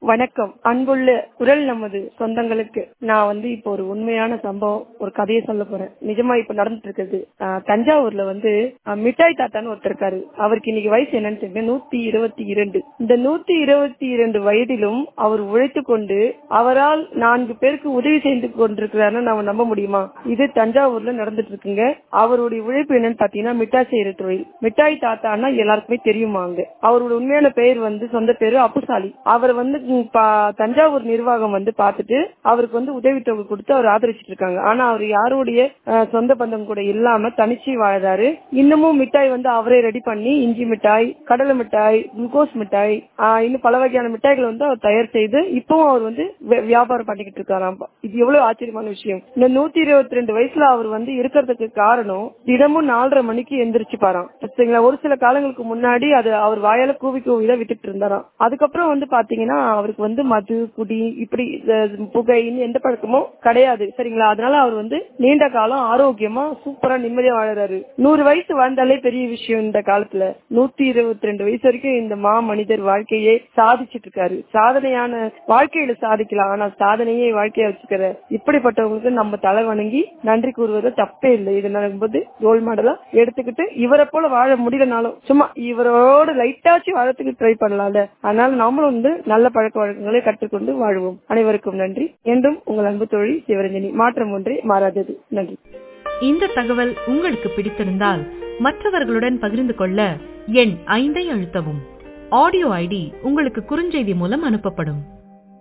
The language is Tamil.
வணக்கம் அன்புள்ள குரல் நமது சொந்தங்களுக்கு நான் வந்து இப்போ ஒரு உண்மையான சம்பவம் ஒரு கதையை சொல்ல போறேன் நிஜமா இப்ப நடந்துட்டு இருக்குது ஆஹ் தஞ்சாவூர்ல வந்து ஆஹ் மிட்டாய் தாத்தான்னு ஒருத்தர் இருக்காரு அவருக்கு இன்னைக்கு வயசு என்னன்னு தெரியல நூத்தி இருபத்தி இரண்டு இந்த நூத்தி இருபத்தி இரண்டு வயதிலும் அவர் உழைத்து கொண்டு அவரால் நான்கு பேருக்கு உதவி செய்து கொண்டிருக்கிறாருன்னு நாம நம்ப முடியுமா இது தஞ்சாவூர்ல நடந்துட்டு இருக்குங்க அவருடைய உழைப்பு என்னன்னு பாத்தீங்கன்னா மிட்டாய் செய்யற தொழில் மிட்டாய் தாத்தான்னா எல்லாருக்குமே தெரியுமா அங்க அவரோட உண்மையான பெயர் வந்து சொந்த பேரு அப்புசாலி அவர் வந்து ம், பா- தஞ்சாவூர் நிர்வாகம் வந்து பார்த்துட்டு அவருக்கு வந்து உதவித்தொகை கொடுத்து அவர் ஆதரிச்சிட்டு இருக்காங்க ஆனா அவர் யாருடைய அஹ், சொந்த பந்தம் கூட இல்லாம தனிச்சு வாழறாரு இன்னமும் மிட்டாய் வந்து அவரே ரெடி பண்ணி இஞ்சி மிட்டாய் கடலை மிட்டாய் குளுக்கோஸ் மிட்டாய் ஆஹ், இன்னும் பல வகையான மிட்டாய்கள் வந்து அவர் தயார் செய்து இப்பவும் அவர் வந்து வி- வியாபாரம் பண்ணிக்கிட்டு இருக்காராம் இது எவ்வளவு ஆச்சரியமான விஷயம் இந்த நூத்தி இருபத்தி ரெண்டு வயசுல அவர் வந்து இருக்கிறதுக்கு காரணம் தினமும் நாலரை மணிக்கு எந்திரிச்சு பாராம் சரிங்களா ஒரு சில காலங்களுக்கு முன்னாடி அது அவர் வாயால கூவி கூவி தான் வித்துட்டு இருந்தாராம் அதுக்கப்புறம் வந்து பாத்தீங்கன்னா அவருக்கு வந்து மது குடி இப்படி அஹ், புகைன்னு எந்த பழக்கமும் கிடையாது சரிங்களா அதனால அவர் வந்து நீண்ட காலம் ஆரோக்கியமா சூப்பரா நிம்மதியா வாழறாரு நூறு வயசு வாழ்ந்தாலே பெரிய விஷயம் இந்த காலத்துல நூத்தி இருபத்தி ரெண்டு வயசு வரைக்கும் இந்த மா மனிதர் வாழ்க்கையே சாதிச்சிட்டு இருக்காரு சாதனையான வாழ்க்கையில சாதிக்கலாம் ஆனா சாதனையே வாழ்க்கையா வச்சுக்கிற இப்படிப்பட்டவங்களுக்கு நம்ம தலை வணங்கி நன்றி கூறுவது தப்பே இல்லை இது நடக்கும்போது ரோல் மாடலா எடுத்துக்கிட்டு இவரை போல வாழ முடியலனாலும் சும்மா இவரோட லைட்டாச்சு வாழறதுக்கு ட்ரை பண்ணலாம்ல அதனால நாமளும் வந்து நல்ல பழக்க வழக்கங்களை கற்றுக்கொண்டு வாழ்வோம் அனைவருக்கும் நன்றி என்றும் உங்கள் அன்பு தோழி சிவரஞ்சனி மாற்றம் ஒன்றே மாறாதது நன்றி இந்த தகவல் உங்களுக்கு பிடித்திருந்தால் மற்றவர்களுடன் பகிர்ந்து கொள்ள எண் ஐந்தை அழுத்தவும் ஆடியோ ஐடி உங்களுக்கு குறுஞ்செய்தி மூலம் அனுப்பப்படும்